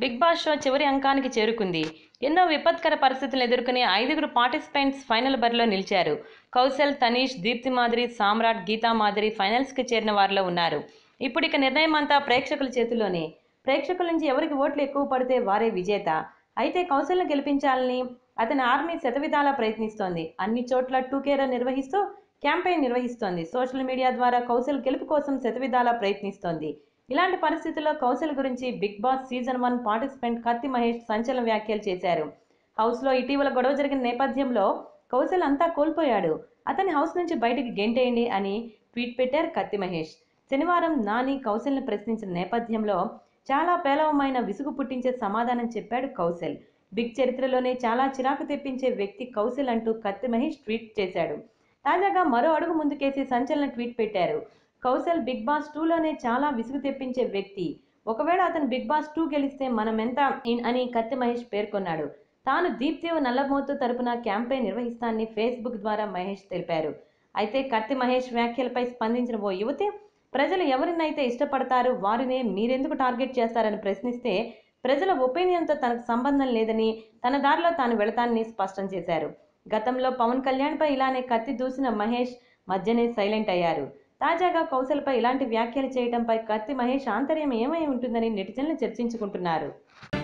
big boss show చివరి అంకానికి చేరుకుంది ఎన్నో విపత్కర పరిస్థితులను ఎదుర్కొని ఐదుగురు పార్టిసిపెంట్స్ ఫైనల్ బరిలో నిలిచారు కౌశల్ తనీష్ దీప్తి మాదిరి సామ్రాట్ గీతా మాదిరి ఫైనల్స్కి చేరిన వారిలో ఉన్నారు ఇప్పుడు ఇక నిర్ణయం అంతా ప్రేక్షకుల చేతుల్లోనే ప్రేక్షకుల నుంచి ఎవరికి ఓట్లు ఎక్కువ పడితే వారే విజేత అయితే కౌశల్ను గెలిపించాలని అతని ఆర్మీ శతవిధాలా ప్రయత్నిస్తోంది అన్ని చోట్ల టూకేరా నిర్వహిస్తూ క్యాంపెయిన్ నిర్వహిస్తోంది సోషల్ మీడియా ద్వారా కౌశల్ గెలుపు కోసం శతవిధాలా ప్రయత్నిస్తోంది ఇలాంటి పరిస్థితుల్లో కౌశల్ గురించి big boss season one participant Kathi Mahesh సంచలన వ్యాఖ్యలు చేశారు హౌస్లో ఇటీవల గొడవ జరిగిన నేపథ్యంలో కౌశల్ అంతా కోల్పోయాడు అతని హౌస్ నుంచి బయటికి గెంటేయండి అని ట్వీట్ పెట్టారు కత్తి మహేష్ శనివారం నాని కౌశల్ని ప్రశ్నించిన నేపథ్యంలో చాలా పేలవమైన విసుగు పుట్టించే సమాధానం చెప్పాడు కౌశల్ బిగ్ చరిత్రలోనే చాలా చిరాకు తెప్పించే వ్యక్తి కౌశల్ అంటూ కత్తి మహేష్ ట్వీట్ చేశాడు తాజాగా మరో అడుగు ముందుకేసి సంచలన ట్వీట్ పెట్టారు కౌశల్ బిగ్ బాస్ టూలోనే చాలా విసుగు తెప్పించే వ్యక్తి ఒకవేళ అతను బిగ్ బాస్ టూ గెలిస్తే మనమెంత ఇన్ అని కత్తి మహేష్ పేర్కొన్నాడు తాను దీప్తి నల్లమోతు తరపున క్యాంపెయిన్ నిర్వహిస్తానని ఫేస్బుక్ ద్వారా మహేష్ తెలిపారు అయితే కత్తి మహేష్ వ్యాఖ్యలపై స్పందించిన ఓ యువతి ప్రజలు ఎవరినైతే ఇష్టపడతారో వారినే మీరెందుకు టార్గెట్ చేస్తారని ప్రశ్నిస్తే ప్రజల ఒపీనియన్తో తనకు సంబంధం లేదని తన దారిలో తాను వెళతానని స్పష్టం చేశారు గతంలో పవన్ కళ్యాణ్పై ఇలానే కత్తి దూసిన మహేష్ మధ్యనే సైలెంట్ అయ్యారు తాజాగా కౌశల్పై ఇలాంటి వ్యాఖ్యలు చేయడంపై కత్తి మహేష్ ఆంతర్యం ఏమై ఉంటుందని నెటిజన్లు చర్చించుకుంటున్నారు